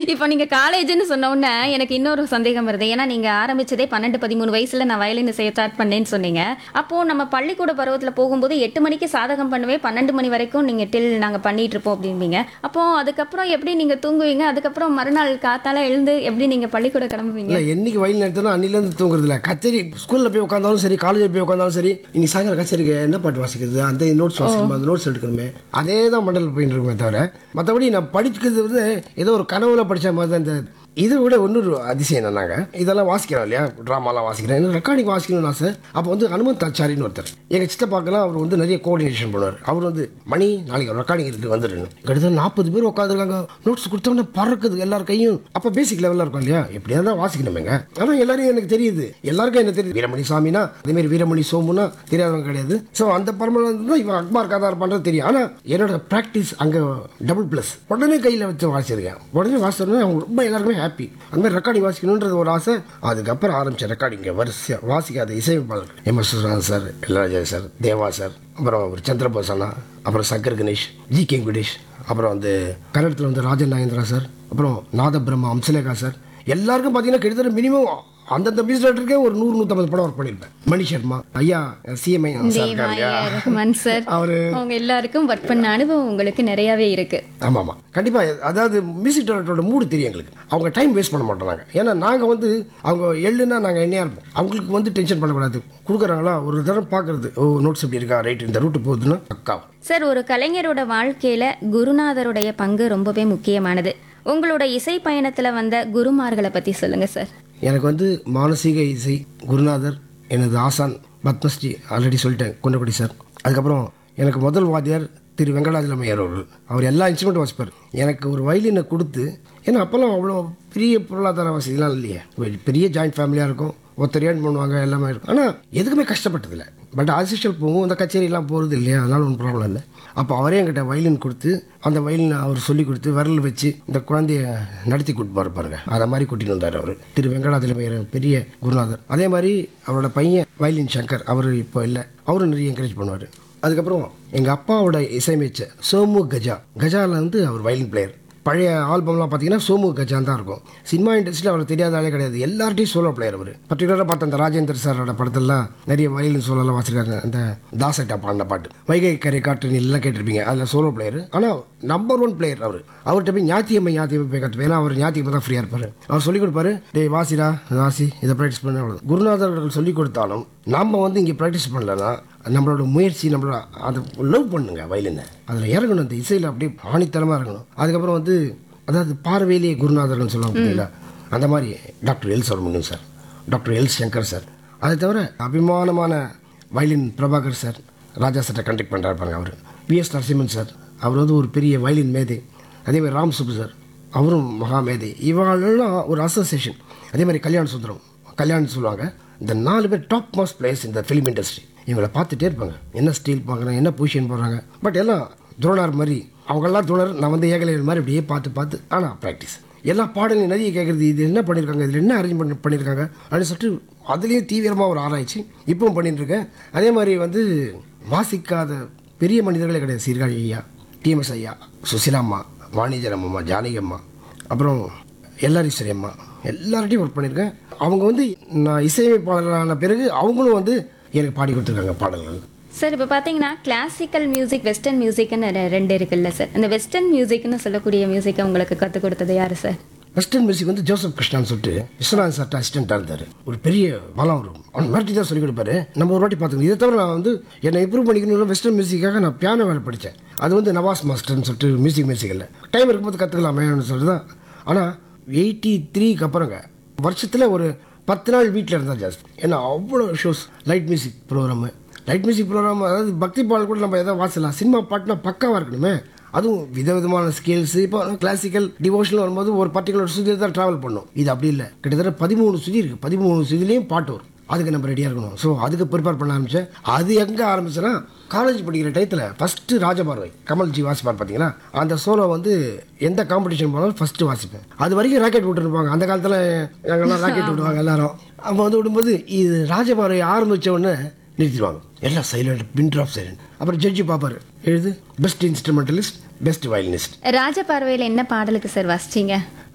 இப்போ நீங்க காலேஜ்னு சொன்ன உடனே எனக்கு இன்னொரு சந்தேகம் வருது ஏன்னா நீங்க ஆரம்பிச்சதே பன்னெண்டு பதிமூணு வயசுல நான் வயலின் செய்ய ஸ்டார்ட் பண்ணேன்னு சொன்னீங்க அப்போ நம்ம பள்ளிக்கூட பருவத்துல போகும்போது எட்டு மணிக்கு சாதகம் பண்ணுவேன் பன்னெண்டு மணி வரைக்கும் நீங்க டில் நாங்க பண்ணிட்டு இருப்போம் அப்படின்பீங்க அப்போ அதுக்கப்புறம் எப்படி நீங்க தூங்குவீங்க அதுக்கப்புறம் மறுநாள் காத்தால எழுந்து எப்படி நீங்க பள்ளிக்கூட கிளம்புவீங்க இல்லை என்னைக்கு வயலின் எடுத்தனோ அன்னிலேருந்து தூங்குறது இல்லை கச்சேரி ஸ்கூலில் போய் உட்காந்தாலும் சரி காலேஜில் போய் உட்காந்தாலும் சரி இன்னைக்கு சாயங்காலம் கச்சேரிக்கு என்ன பாட்டு வாசிக்கிறது அந்த நோட்ஸ் வாசிக்கணும் அந்த நோட்ஸ் எடுக்கணுமே அதே தான் மண்டல் போயிட்டு இருக்குமே தவிர மற்றபடி நான் படிக்கிறது வந்து ஏதோ ஒரு கனவுல படித்த மாதிரி தான் இந்த இதை விட இன்னொரு அதிசயம் என்னன்னாங்க இதெல்லாம் வாசிக்கிறோம் இல்லையா ட்ராமாலாம் வாசிக்கிறேன் எனக்கு ரெக்கார்டிங் வாசிக்கணும்னு ஆசை அப்போ வந்து ஹனுமந்த் ஆச்சாரின்னு ஒருத்தர் எங்கள் சித்தப்பாக்கெல்லாம் அவர் வந்து நிறைய கோஆர்டினேஷன் பண்ணுவார் அவர் வந்து மணி நாளைக்கு ரெக்கார்டிங் இருக்கு வந்துடணும் கிட்டத்தட்ட நாற்பது பேர் உட்காந்துருக்காங்க நோட்ஸ் கொடுத்தோன்னே பறக்குது எல்லார் கையும் அப்போ பேசிக் லெவலில் இருக்கும் இல்லையா எப்படியா தான் வாசிக்கணுமேங்க ஆனால் எல்லாரையும் எனக்கு தெரியுது எல்லாருக்கும் என்ன தெரியுது வீரமணி சாமினா அதேமாரி வீரமணி சோமுனா தெரியாதவங்க கிடையாது ஸோ அந்த பரமலம் தான் இவன் அக்பார் கதார் பண்ணுறது தெரியும் ஆனால் என்னோட ப்ராக்டிஸ் அங்கே டபுள் ப்ளஸ் உடனே கையில் வச்சு வாசிச்சிருக்கேன் உடனே வாசிச்சோன்னா அவங்க ரொம்ப எல்லாருமே ஹாப்பி அந்த மாதிரி ரெக்கார்டிங் வாசிக்கணுன்றது ஒரு ஆசை அதுக்கப்புறம் ஆரம்பிச்ச ரெக்கார்டிங்க வரிசையாக வாசிக்காத இசையமைப்பாளர் M S Suran sir Ilaiyaraaja sir Deva sir அப்புறம் ஒரு சந்திரபோஸ் அண்ணா அப்புறம் சங்கர் கணேஷ் ஜி கே குடேஷ் அப்புறம் வந்து கன்னடத்தில் வந்து ராஜன் நாகேந்திரா சார் அப்புறம் நாத பிரம்மா அம்சலேகா சார் எல்லாருக்கும் பார்த்தீங்கன்னா கிட்டத்தட்ட மினிமம் அந்தந்த மியூசிக் டேரக்டருக்கே ஒரு நூறு நூற்றம்பது படம் ஒர்க் பண்ணியிருப்பேன் மணி சர்மா ஐயா சிஎம்ஐ சார் இருக்காரு இல்லையா ரஹ்மான் சார் அவரு அவங்க எல்லாருக்கும் ஒர்க் பண்ண அனுபவம் உங்களுக்கு நிறையவே இருக்கு ஆமாம் ஆமாம் கண்டிப்பாக அதாவது மியூசிக் டைரக்டரோட மூடு தெரியும் எங்களுக்கு அவங்க டைம் வேஸ்ட் பண்ண மாட்டோம் நாங்கள் ஏன்னா நாங்கள் வந்து அவங்க எள்ளுன்னா நாங்கள் எண்ணெயாக இருப்போம் அவங்களுக்கு வந்து டென்ஷன் பண்ணக்கூடாது கொடுக்குறாங்களா ஒரு தடவை பார்க்குறது ஓ நோட்ஸ் இப்படி இருக்கா ரைட் இந்த ரூட்டு போகுதுன்னா அக்கா சார் ஒரு கலைஞரோட வாழ்க்கையில குருநாதருடைய பங்கு ரொம்பவே முக்கியமானது உங்களோட இசை பயணத்துல வந்த குருமார்களை பத்தி சொல்லுங்க சார் எனக்கு வந்து மானசீக இசை குருநாதர் எனது ஆசான் பத்மஸ்ரீ ஆல்ரெடி சொல்லிட்டேன் குன்றக்குடி சார் அதுக்கப்புறம் எனக்கு முதல் வாத்தியார் திரு வெங்கடாஜலமையார் அவர்கள் அவர் எல்லா இன்ஸ்ட்ருமெண்ட்டும் வாசிப்பார் எனக்கு ஒரு வயலினை கொடுத்து ஏன்னா அப்போல்லாம் அவ்வளோ பெரிய பொருளாதார வசதிலாம் இல்லையே ஒரு பெரிய ஜாயிண்ட் ஃபேமிலியாக இருக்கும் ஒருத்தர் ஏர்ன் பண்ணுவாங்க எல்லாமே இருக்கும் ஆனால் எதுக்குமே கஷ்டப்பட்டதில்லை பட் ஆசிஷியல் போகும் அந்த கச்சேரிலாம் போகிறது இல்லையா அதனால ஒன்றும் ப்ராப்ளம் இல்லை அப்போ அவரே என்கிட்ட வயலின் கொடுத்து அந்த வயலின் அவர் சொல்லி கொடுத்து விரல் வச்சு இந்த குழந்தைய நடத்தி கூட்டு பாருங்க அதை மாதிரி கூட்டிட்டு வந்தார் அவர் திரு வெங்கடாஜலமையர் பெரிய குருநாதர் அதே மாதிரி அவரோட பையன் வயலின் சங்கர் அவர் இப்போ இல்லை அவரும் நிறைய என்கரேஜ் பண்ணுவார் அதுக்கப்புறம் எங்கள் அப்பாவோட இசையமைச்ச சோமு கஜா கஜாவில் வந்து அவர் வயலின் பிளேயர் பழைய ஆல்பம்லாம் பார்த்தீங்கன்னா சோமு கஜான் தான் இருக்கும் சினிமா இண்டஸ்ட்ரியில் அவர் தெரியாத ஆளே கிடையாது எல்லார்ட்டையும் சோலோ பிளேயர் அவர் பர்டிகுலராக பார்த்த அந்த ராஜேந்தர் சாரோட படத்தெல்லாம் நிறைய வயலின் சோலோலாம் வாசிருக்காங்க அந்த தாசட்டா பாடின பாட்டு வைகை கரை காட்டு எல்லாம் கேட்டிருப்பீங்க அதில் சோலோ பிளேயர் ஆனால் நம்பர் ஒன் பிளேயர் அவர் அவர்கிட்ட போய் ஞாத்தியம்மை ஞாத்தியம்மை போய் கற்றுப்பேன் ஏன்னா அவர் ஞாத்தியம்மை தான் ஃப்ரீயாக இருப்பார் அவர் சொல்லிக் கொடுப்பாரு டேய் வாசிடா வாசி இதை ப்ராக்டிஸ் பண்ண அவ்வளோ குருநாதர்கள் சொல்லிக் கொடுத்தாலும் நாம் வந்து இங்கே ப்ராக்டிஸ் பண்ணலன்னா நம்மளோட முயற்சி நம்மளோட அதை லவ் பண்ணுங்க வயலினை அதில் இறங்கணும் அந்த இசையில் அப்படியே ஆணித்தனமாக இறங்கணும் அதுக்கப்புறம் வந்து அதாவது பார்வையிலேயே குருநாதர்னு சொல்லுவாங்க பார்த்தீங்களா அந்த மாதிரி doctor L Subramaniam sir doctor L Shankar sir அதை தவிர அபிமானமான வயலின் பிரபாகர் சார் ராஜா சார்ட்ட கண்டக்ட் பண்ணுறாரு பாருங்க அவர் பிஎஸ் நரசிம்மன் சார் அவர் வந்து ஒரு பெரிய வயலின் மேதை அதே மாதிரி ராம் சுப்பு சார் அவரும் மகா மேதை இவங்களெல்லாம் ஒரு அசோசியேஷன் அதே மாதிரி கல்யாண சுந்தரம் கல்யாணம் சொல்லுவாங்க இந்த நாலு பேர் டாப் மோஸ்ட் பிளேயர்ஸ் இந்த ஃபிலிம் இண்டஸ்ட்ரி இவங்களை பார்த்துட்டே இருப்பாங்க என்ன ஸ்டீல் பார்க்குறாங்க என்ன பொசிஷன் போடுறாங்க பட் எல்லாம் துரோணார் மாதிரி அவங்கெல்லாம் துணர் நான் வந்து ஏகலைவர் மாதிரி அப்படியே பார்த்து பார்த்து ஆனால் ப்ராக்டிஸ் எல்லா பாடலையும் நிறைய கேட்குறது இது என்ன பண்ணியிருக்காங்க இதில் என்ன அரேஞ்ச் பண்ணி பண்ணியிருக்காங்க அப்படின்னு சொல்லிட்டு அதுலேயும் தீவிரமாக ஒரு ஆராய்ச்சி இப்பவும் பண்ணிட்டு இருக்கேன் அதே மாதிரி வந்து வாசிக்காத பெரிய மனிதர்களே கிடையாது சீர்காழி ஐயா டிஎம்எஸ் ஐயா சுசிலாம்மா வாணிஜரம் அம்மா ஜானகி அம்மா அப்புறம் எல்லாரீஸ்வரி அம்மா எல்லார்ட்டையும் ஒர்க் பண்ணியிருக்கேன் அவங்க வந்து நான் இசையமைப்பாளரான பிறகு அவங்களும் வந்து எனக்கு பாடி கொடுத்துருக்காங்க பாடல்கள் சார் இப்போ பார்த்தீங்கன்னா கிளாசிக்கல் மியூசிக் வெஸ்டர்ன் மியூசிக்னு ரெ- ரெண்டு இருக்குல்ல சார் அந்த வெஸ்டர்ன் மியூசிக்னு சொல்லக்கூடிய மியூசிக்கை உங்களுக்கு கற்றுக் கொடுத்தது யார் சார் வெஸ்டர்ன் மியூசிக் வந்து ஜோசப் கிருஷ்ணான்னு சொல்லிட்டு விஸ்வநாதன் சார்ட்ட அசிஸ்டண்ட்டாக இருந்தார் ஒரு பெரிய பலம் வரும் அவன் மிரட்டி தான் சொல்லிக் கொடுப்பாரு நம்ம ஒரு வாட்டி பார்த்துக்கணும் இதை தவிர நான் வந்து என்னை இம்ப்ரூவ் பண்ணிக்கணும் வெஸ்டர்ன் மியூசிக்காக நான் பியானோ வேலை படித்தேன் அது வந்து நவாஸ் மாஸ்டர்னு சொல்லிட்டு மியூசிக் மியூசிக்கில் டைம் இருக்கும்போது கற்றுக்கலாமேன்னு சொல்லிட்டு தான் ஆனால் எயிட்டி த்ரீக்கு அப்புறங்க வருஷத்தில் ஒரு பத்து நாள் வீட்டில் இருந்தால் ஜாஸ்தி ஏன்னா அவ்வளோ shows light music programme light music programme அதாவது பக்தி பாடல் கூட நம்ம எதாவது வாசலாம் சினிமா பாட்டுனா பக்காவாக இருக்கணுமே அதுவும் விதவிதமான ஸ்கேல்ஸ் இப்போ கிளாசிக்கல் டிவோஷனல் வரும்போது ஒரு பர்டிகுலர் சுதியில் தான் ட்ராவல் பண்ணும் இது அப்படி இல்லை கிட்டத்தட்ட பதிமூணு சுதி இருக்குது பதிமூணு சுதிலையும் பாட்டு வரும் அதுக்கு நம்ம ரெடியாக இருக்கணும் ஸோ அதுக்கு ப்ரிப்பேர் பண்ண ஆரம்பித்தேன் அது எங்கே ஆரம்பிச்சேன்னா காலேஜ் படிக்கிற டயத்தில் ஃபஸ்ட்டு ராஜபார்வை கமல்ஜி வாசிப்பார் பார்த்தீங்களா அந்த சோலோ வந்து எந்த காம்படிஷன் போனாலும் ஃபஸ்ட்டு வாசிப்பேன் அது வரைக்கும் ராக்கெட் விட்டுருப்பாங்க அந்த காலத்தில் எங்கெல்லாம் ராக்கெட் விடுவாங்க எல்லாரும் அப்போ வந்து விடும்போது இது ராஜபார்வை ஆரம்பித்த உடனே நிறுத்திடுவாங்க எல்லாம் சைலண்ட் பின் ட்ராப் சைலண்ட் அப்புறம் ஜட்ஜி பார்ப்பாரு எழுது பெஸ்ட் இன்ஸ்ட்ருமெண்டலிஸ்ட் பெஸ்ட் வயலினிஸ்ட் ராஜபார்வையில் என்ன பாடலுக்கு சார் வாசிச்சீங்க